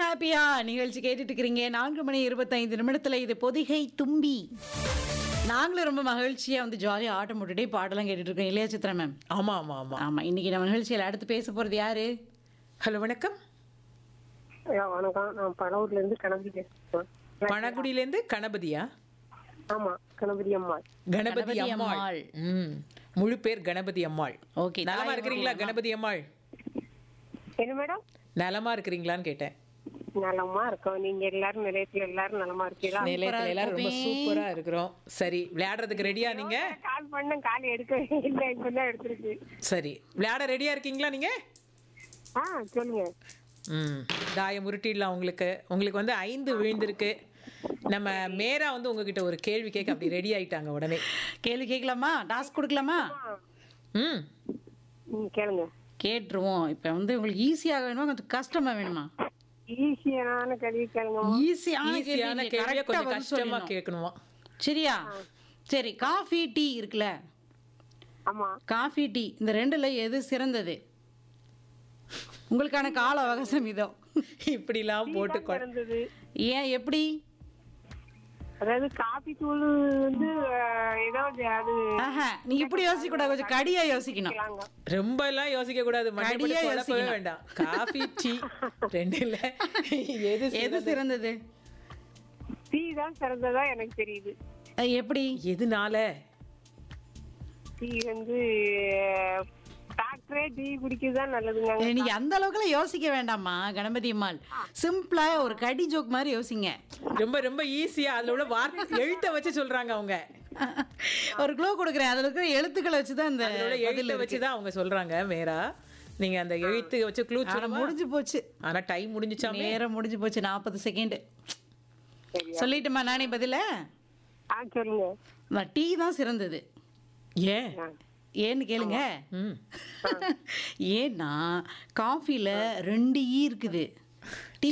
ஹாப்பியா நிகழ்ச்சி கேட்டுட்டு இருக்கிறீங்க நான்கு மணி இருபத்தைந்து நிமிடத்துல இது பொதிகை தும்பி நாங்களும் ரொம்ப மகிழ்ச்சியா வந்து ஜாலியா ஆட்டம் போட்டுட்டே பாடலாம் கேட்டுட்டு இருக்கோம் இல்லையா சித்ரா மேம் ஆமா ஆமா ஆமா ஆமா இன்னைக்கு நம்ம நிகழ்ச்சியில அடுத்து பேச போறது யாரு ஹலோ வணக்கம் ஐயா வணக்கம் நான் பழவூர்ல இருந்து கணபதி பேசுறேன் பணகுடியில இருந்து கணபதியா ஆமா கணபதி அம்மாள் கணபதி கணபதி அம்மாள் அம்மாள். ம் முழு பேர் கணபதி அம்மாள் ஓகே நலமா இருக்கிறீங்களா கணபதி அம்மாள் என்ன மேடம் நலமா இருக்கிறீங்களா கேட்டேன் நலமா இருக்கோம் நீங்க எல்லாரும் நிலையத்துல எல்லாரும் நலமா இருக்கீங்களா நிலையத்துல எல்லாரும் ரொம்ப சூப்பரா இருக்கிறோம் சரி விளையாடுறதுக்கு ரெடியா நீங்க கால் பண்ண கால் எடுக்கவே இல்லை இப்பதான் எடுத்திருக்கு சரி விளையாட ரெடியா இருக்கீங்களா நீங்க ஆ சொல்லுங்க ம் தாயம் உருட்டிடலாம் உங்களுக்கு உங்களுக்கு வந்து ஐந்து விழுந்திருக்கு நம்ம மேரா வந்து உங்ககிட்ட ஒரு கேள்வி கேட்க அப்படி ரெடி ஆயிட்டாங்க உடனே கேள்வி கேட்கலாமா டாஸ்க் கொடுக்கலாமா ம் ம் கேளுங்க கேட்டுருவோம் இப்போ வந்து உங்களுக்கு ஈஸியாக வேணுமா கொஞ்சம் கஷ்டமா வேணுமா ஈஸியான கேள்வி கேளுங்க ஈஸியான ஈஸியான கேள்வி கேள்வியை கரெக்டா கொஞ்சம் பதில் கஷ்டமா சொல்லணும். கேட்கணுமா சரியா சரி காஃபி டீ இருக்குல்ல ஆமா காஃபி டீ இந்த ரெண்டுல எது சிறந்தது உங்களுக்கான கால அவகாசம் இதோ இப்படிலாம் போட்டு கொ- இருந்தது ஏன் எப்படி அதாவது காபி தூள் வந்து அஹ், ஏதோ அது- அது ஆஹா நீ இப்படி யோசிக்க கூடாது கொஞ்சம் கடியா யோசிக்கணும் வைக்கலாங்க. ரொம்ப எல்லாம் யோசிக்க கூடாது மறுபடியும் கடியா குழப்பவே யோசிக்கணும். வேண்டாம் காஃபி டீ ரெண்டு இல்ல எது எது சிறந்தது டீ தான் சிறந்ததா எனக்கு தெரியுது அஹ் எப்படி எதுனால டீ வந்து டாக்டரே டீ குடிக்கிறது நல்லதுங்க நீங்க அந்த அளவுக்குலாம் யோசிக்க வேண்டாமா கணபதி அம்மாள் சிம்பிளா ஒரு கடி ஜோக் மாதிரி யோசிங்க ரொம்ப ரொம்ப ஈஸியா அதுல உள்ள வார்த்தை எழுத்த வச்சு சொல்றாங்க அவங்க ஒரு க்ளோ கொடுக்குறேன் அதுல இருக்கிற எழுத்துக்களை வச்சு தான் இந்த அதுல உள்ள எழுத்த வச்சு தான் அவங்க சொல்றாங்க மேரா நீங்க அந்த எழுத்து வச்சு க்ளூ ஆனா சொல்லுங்க முடிஞ்சு போச்சு ஆனா டைம் முடிஞ்சுச்சாமே நேரம் முடிஞ்சு போச்சு நாற்பது செகண்ட் சரியா சொல்லிட்டுமா நானே பதில ஆ சொல்லுங்க டீ தான் சிறந்தது ஏன் ஏன்னு கேளுங்க ம் ஏன்னா காஃபில ரெண்டு ஈ இருக்குது டீ